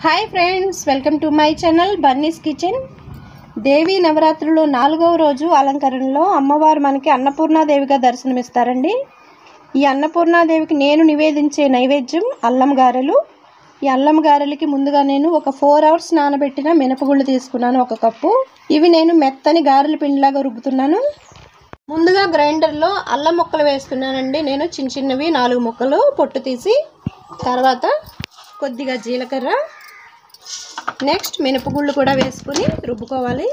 hi friends welcome to my channel Bunny's Kitchen Devi నవరాత్రులు నాలుగవ రోజు అలంకరణలో అమ్మవారు మనకి అన్నపూర్ణాదేవిగా దర్శనమిస్తారండి ఈ అన్నపూర్ణాదేవికి నేను నివేదించే నైవేద్యం అల్లం గారెలు ఈ అల్లం గారెలకి ముందుగా నేను ఒక ఫోర్ అవర్స్ నానబెట్టిన మినపగుళ్ళు తీసుకున్నాను ఒక కప్పు ఇవి నేను మెత్తని గారెల పిండిలాగా రుబ్బుతున్నాను ముందుగా గ్రైండర్లో అల్లం ముక్కలు వేస్తున్నానండి నేను చిన్న చిన్నవి నాలుగు ముక్కలు పొట్టు తీసి తర్వాత కొద్దిగా జీలకర్ర నెక్స్ట్ మినపగుళ్ళు కూడా వేసుకుని రుబ్బుకోవాలి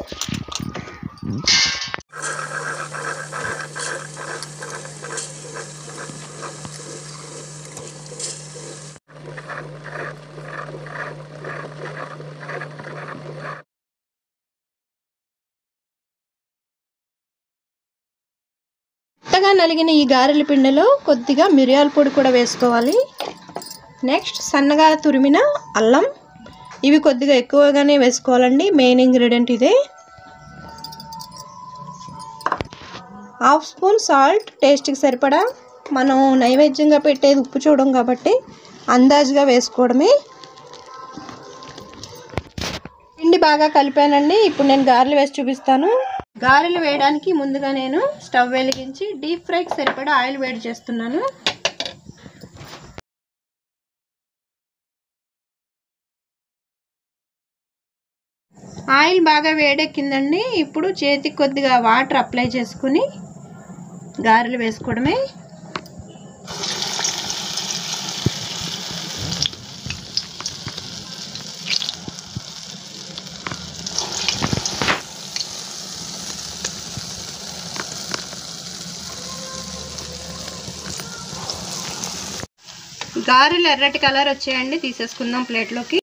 మెత్తగా నలిగిన ఈ గారెల పిండిలో కొద్దిగా మిరియాల పొడి కూడా వేసుకోవాలి నెక్స్ట్ సన్నగా తురిమిన అల్లం ఇవి కొద్దిగా ఎక్కువగానే వేసుకోవాలండి మెయిన్ ఇంగ్రీడియంట్ ఇదే హాఫ్ స్పూన్ సాల్ట్ టేస్ట్కి సరిపడా మనం నైవేద్యంగా పెట్టేది ఉప్పు చూడం కాబట్టి అందాజుగా వేసుకోవడమే పిండి బాగా కలిపానండి ఇప్పుడు నేను గారెలు వేసి చూపిస్తాను గారెలు వేయడానికి ముందుగా నేను స్టవ్ వెలిగించి డీప్ ఫ్రైకి సరిపడా ఆయిల్ వేడి చేస్తున్నాను ఆయిల్ బాగా వేడెక్కిందండి ఇప్పుడు చేతికి కొద్దిగా వాటర్ అప్లై చేసుకుని గారెలు వేసుకోవడమే గారెలు ఎర్రటి కలర్ వచ్చాయండి తీసేసుకుందాం ప్లేట్లోకి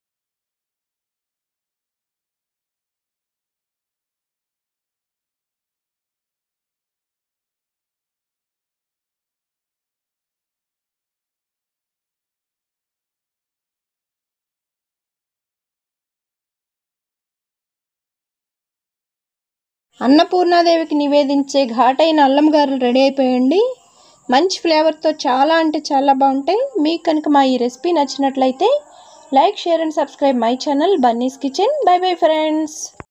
అన్నపూర్ణాదేవికి నివేదించే ఘాటైన అల్లం గారెలు రెడీ అయిపోయండి మంచి ఫ్లేవర్తో చాలా అంటే చాలా బాగుంటాయి మీకు కనుక మా ఈ రెసిపీ నచ్చినట్లయితే like share and subscribe my channel Bunny's Kitchen bye bye friends